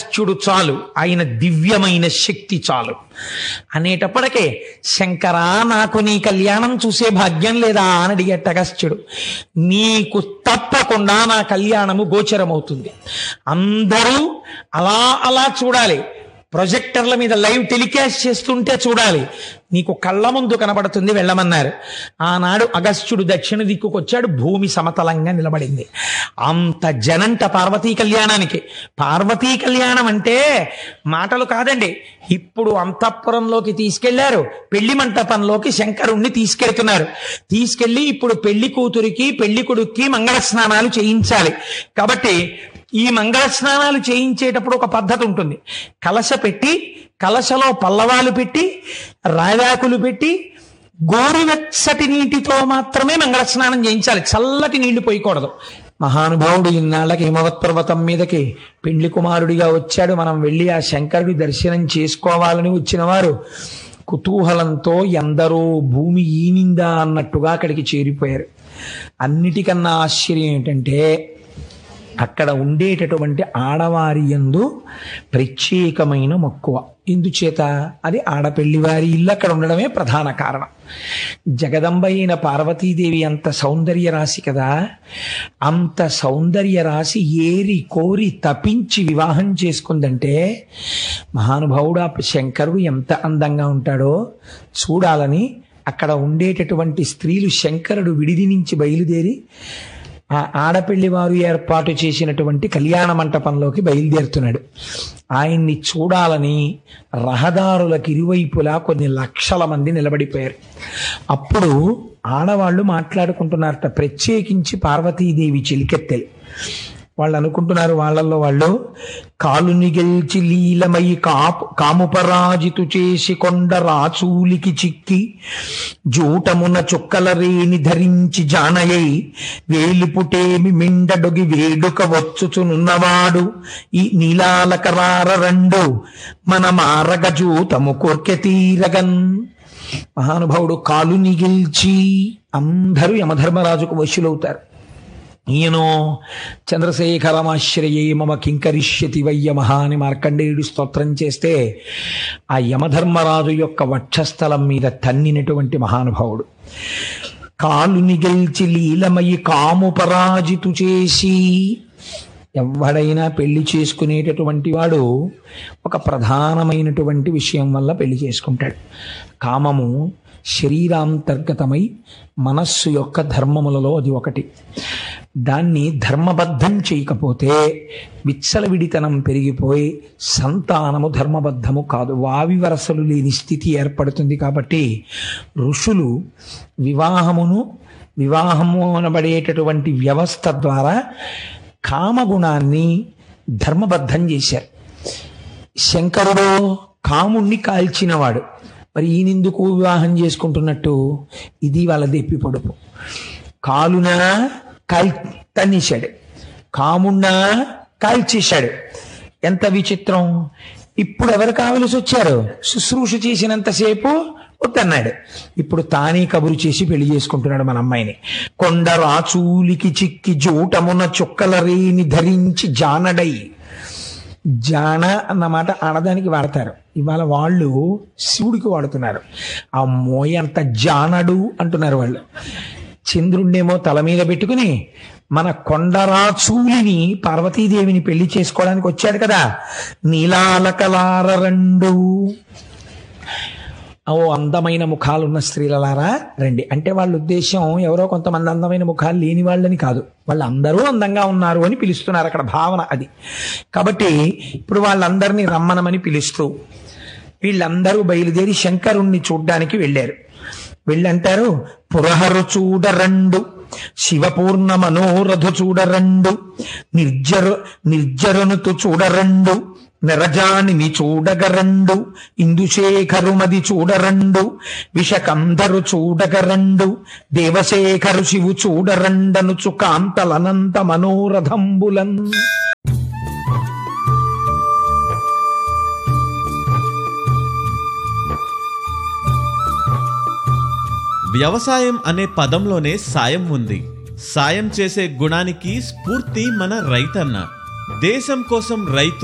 అగస్త్యుడు చాలు ఆయన దివ్యమైన శక్తి చాలు అనేటప్పటికే శంకరా నాకు నీ కళ్యాణం చూసే భాగ్యం లేదా అని అడిగేట అగస్త్యుడు నీకు తప్పకుండా నా కళ్యాణము గోచరమవుతుంది అందరూ అలా అలా చూడాలి ప్రొజెక్టర్ల మీద లైవ్ టెలికాస్ట్ చేస్తుంటే చూడాలి నీకు కళ్ళ ముందు కనబడుతుంది వెళ్ళమన్నారు ఆనాడు అగస్త్యుడు దక్షిణ దిక్కుకు వచ్చాడు భూమి సమతలంగా నిలబడింది అంత జనంట పార్వతీ కళ్యాణానికి పార్వతీ కళ్యాణం అంటే మాటలు కాదండి ఇప్పుడు అంతఃపురంలోకి తీసుకెళ్లారు పెళ్లి మంటపంలోకి శంకరుణ్ణి తీసుకెళ్తున్నారు తీసుకెళ్లి ఇప్పుడు పెళ్లి కూతురికి పెళ్లి కొడుక్కి మంగళ స్నానాలు చేయించాలి కాబట్టి ఈ మంగళ స్నానాలు చేయించేటప్పుడు ఒక పద్ధతి ఉంటుంది కలశ పెట్టి కలశలో పల్లవాలు పెట్టి రావాకులు పెట్టి గోరువెచ్చటి నీటితో మాత్రమే మంగళ స్నానం చేయించాలి చల్లటి నీళ్లు పోయకూడదు మహానుభావుడు ఇన్నాళ్ళకి హిమవత్ పర్వతం మీదకి పెండ్లి కుమారుడిగా వచ్చాడు మనం వెళ్ళి ఆ శంకరుడి దర్శనం చేసుకోవాలని వచ్చిన వారు కుతూహలంతో ఎందరో భూమి ఈనిందా అన్నట్టుగా అక్కడికి చేరిపోయారు అన్నిటికన్నా ఆశ్చర్యం ఏంటంటే అక్కడ ఉండేటటువంటి ఆడవారి యందు ప్రత్యేకమైన మక్కువ ఇందుచేత అది ఆడపెళ్లి వారి ఇల్లు అక్కడ ఉండడమే ప్రధాన కారణం జగదంబ అయిన పార్వతీదేవి అంత సౌందర్య రాశి కదా అంత సౌందర్య రాశి ఏరి కోరి తపించి వివాహం చేసుకుందంటే మహానుభావుడు ఆ శంకరుడు ఎంత అందంగా ఉంటాడో చూడాలని అక్కడ ఉండేటటువంటి స్త్రీలు శంకరుడు విడిది నుంచి బయలుదేరి ఆ ఆడపెళ్లి వారు ఏర్పాటు చేసినటువంటి కళ్యాణ మంటపంలోకి బయలుదేరుతున్నాడు ఆయన్ని చూడాలని రహదారులకు ఇరువైపులా కొన్ని లక్షల మంది నిలబడిపోయారు అప్పుడు ఆడవాళ్ళు మాట్లాడుకుంటున్నారట ప్రత్యేకించి పార్వతీదేవి చిలికెత్తెలు వాళ్ళు అనుకుంటున్నారు వాళ్ళల్లో వాళ్ళు కాలుని గెల్చి లీలమై కాపు కాముపరాజితు చేసి కొండ రాచూలికి చిక్కి జూటమున చుక్కల రేని ధరించి జానయై వేలిపుటేమి మిండడొగి వేడుక వచ్చుచునున్నవాడు ఈ నీలాలకరార రెండు మన మారగ జూతము కొర్కె తీరగన్ మహానుభావుడు కాలుని గెల్చి అందరూ యమధర్మరాజుకు వశులవుతారు ఈయనో చంద్రశేఖరమాశ్రయే మమ కింకరిష్యతి వయ్య మహా అని మార్కండేయుడు స్తోత్రం చేస్తే ఆ యమధర్మరాజు యొక్క వక్షస్థలం మీద తన్నినటువంటి మహానుభావుడు కాలుని గెల్చి లీలమయి కాము పరాజితు చేసి ఎవడైనా పెళ్లి చేసుకునేటటువంటి వాడు ఒక ప్రధానమైనటువంటి విషయం వల్ల పెళ్లి చేసుకుంటాడు కామము శరీరాంతర్గతమై మనస్సు యొక్క ధర్మములలో అది ఒకటి దాన్ని ధర్మబద్ధం చేయకపోతే విచ్చలవిడితనం పెరిగిపోయి సంతానము ధర్మబద్ధము కాదు వావి వరసలు లేని స్థితి ఏర్పడుతుంది కాబట్టి ఋషులు వివాహమును వివాహము అనబడేటటువంటి వ్యవస్థ ద్వారా కామగుణాన్ని ధర్మబద్ధం చేశారు శంకరుడు కాముణ్ణి కాల్చినవాడు మరి ఈయనెందుకు వివాహం చేసుకుంటున్నట్టు ఇది వాళ్ళ దెప్పి పొడుపు కాలున కాల్ తన్నేశాడు కామున్నా కాల్చేశాడు ఎంత విచిత్రం ఇప్పుడు ఎవరు కావలసి వచ్చారు శుశ్రూష చేసినంతసేపు వద్దన్నాడు ఇప్పుడు తానే కబురు చేసి పెళ్లి చేసుకుంటున్నాడు మన అమ్మాయిని కొండ రాచూలికి చిక్కి జూటమున చుక్కల రేని ధరించి జానడై జాన అన్నమాట ఆడదానికి వాడతారు ఇవాళ వాళ్ళు శివుడికి వాడుతున్నారు ఆ మోయ అంత జానడు అంటున్నారు వాళ్ళు చంద్రుణ్ణేమో తల మీద పెట్టుకుని మన కొండరాచూలిని పార్వతీదేవిని పెళ్లి చేసుకోవడానికి వచ్చాడు కదా నీలాలకలార రెండు ఓ అందమైన ముఖాలున్న స్త్రీలలారా రండి అంటే వాళ్ళ ఉద్దేశం ఎవరో కొంతమంది అందమైన ముఖాలు లేని వాళ్ళని కాదు వాళ్ళందరూ అందంగా ఉన్నారు అని పిలుస్తున్నారు అక్కడ భావన అది కాబట్టి ఇప్పుడు వాళ్ళందరినీ రమ్మనమని పిలుస్తూ వీళ్ళందరూ బయలుదేరి శంకరుణ్ణి చూడ్డానికి వెళ్ళారు వెళ్ళంటారు పురహరు చూడరండు శివపూర్ణ మనోరథు చూడరండు నిర్జరు నిర్జరునుతు చూడరండు నిరజానిని చూడగరండు ఇందుశేఖరుమది చూడరండు విషకందరు చూడగరండు దేవశేఖరు శివు చూడరండనుచు కాంతలనంత మనోరథంబులన్ వ్యవసాయం అనే పదంలోనే సాయం ఉంది సాయం చేసే గుణానికి స్ఫూర్తి మన రైతన్న దేశం కోసం రైతు